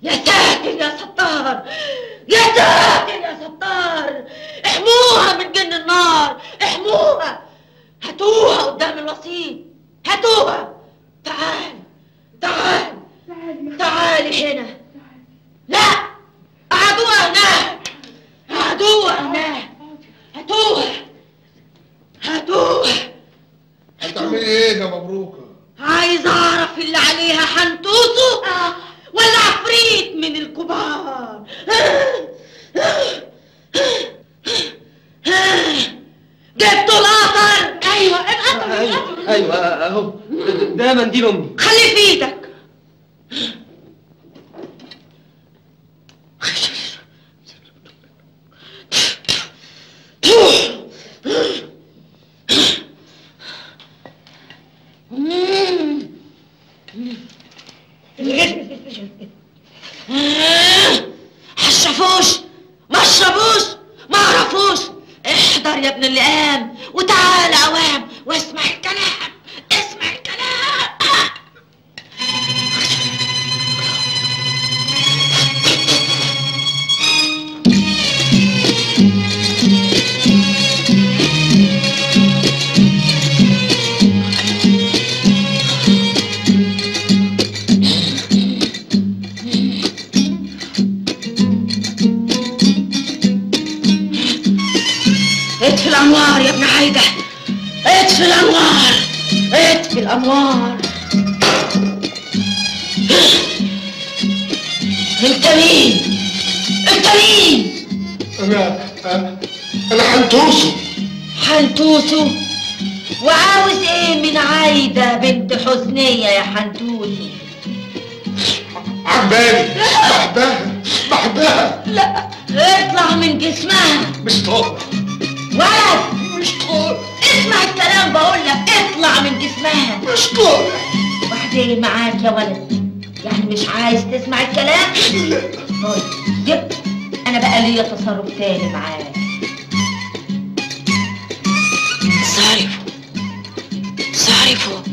يا ساتر يا ستار يا ساتر يا ستار احموها من جن النار احموها هاتوها قدام الوسيط هاتوها تعال تعال تعالي هنا لا قعدوها هناك قعدوها هناك هاتوها هاتوها هتعملي ايه يا مبروكه عايز اعرف اللي عليها حنتوسه ولا عفريت من الكبار جبتوا القطر ايوه القطر ايوه ايوه اهو ده منديل امي خليه في ايدك حشفوش ما اشربوش ما عرفوش احضر يا ابن اللئام وتعال اوام واسمع الكلام اسمع الكلام اطفي الانوار يا ابن عايده اطفي الانوار اطفي الانوار انت مين انت مين انا انا انا حنتوسه حنتوسو وعاوز ايه من عايده بنت حسنيه يا حنتوسو عجباني بحبها بحبها لا اطلع من جسمها مش طاقه ولد مش طاقه اسمع الكلام بقول لك اطلع من جسمها مش طاقه وبعدين معاك يا ولد يعني مش عايز تسمع الكلام لا طيب جبت انا بقى ليا تصرف تاني معاك صارفوا صارفوا